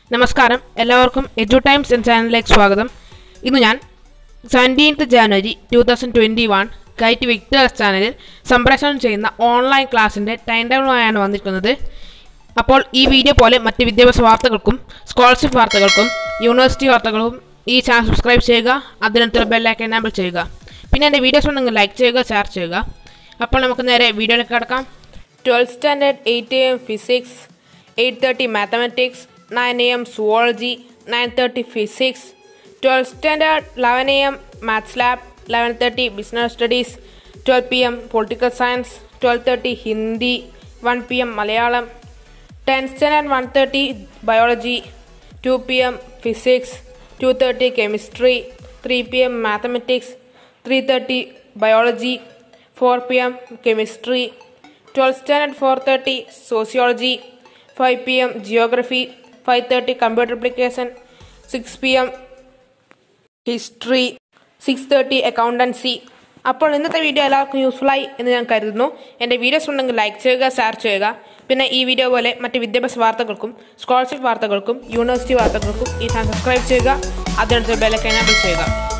നമസ്കാരം എല്ലാവർക്കും എജു ടൈംസ് എന്ന ചാനലിലേക്ക് സ്വാഗതം ഇന്ന് ഞാൻ seventeenth January two thousand twenty one KITE Victers ചാനലിൽ സംപ്രേഷണം ചെയ്യുന്ന ഓൺലൈൻ ക്ലാസ്സിൻ്റെ ടൈം ടേബിളുമായാണ് വന്നിരിക്കുന്നത് അപ്പോൾ ഈ വീഡിയോ പോലെ മറ്റ് വിദ്യാഭ്യാസ വാർത്തകൾക്കും സ്കോളർഷിപ്പ് വാർത്തകൾക്കും യൂണിവേഴ്സിറ്റി വാർത്തകളും ഈ ചാനൽ സബ്സ്ക്രൈബ് ചെയ്യുക അതിനകത്തുള്ള ബെല്ലൈക്കൻ എനാബിൾ ചെയ്യുക പിന്നെ എൻ്റെ വീഡിയോസ് ഉണ്ടെങ്കിൽ ലൈക്ക് ചെയ്യുക ഷെയർ ചെയ്യുക അപ്പോൾ നമുക്ക് നേരെ വീഡിയോയിലേക്ക് കിടക്കാം twelfth standard eight A M physics eight thirty mathematics nine A M zoology nine thirty physics twelfth standard eleven A M maths lab eleven thirty business studies twelve P M political science twelve thirty Hindi one P M Malayalam tenth standard one thirty biology two P M physics two thirty chemistry three P M mathematics three thirty biology four P M chemistry twelfth standard four thirty sociology five P M geography five thirty computer application six P M history six thirty accountancy അപ്പോൾ ഇന്നത്തെ video എല്ലാവർക്കും യൂസ്ഫുള്ളായി എന്ന് ഞാൻ കരുതുന്നു എൻ്റെ videos ഉണ്ടെങ്കിൽ like ചെയ്യുക share ചെയ്യുക പിന്നെ ഈ വീഡിയോ പോലെ മറ്റ് വിദ്യാഭ്യാസ വാർത്തകൾക്കും സ്കോളർഷിപ്പ് വാർത്തകൾക്കും യൂണിവേഴ്സിറ്റി വാർത്തകൾക്കും ഈ ചാനൽ സബ്സ്ക്രൈബ് ചെയ്യുക അതിനടുത്ത് ബെല്ലൊക്കെ എനാബിൾ ചെയ്യുക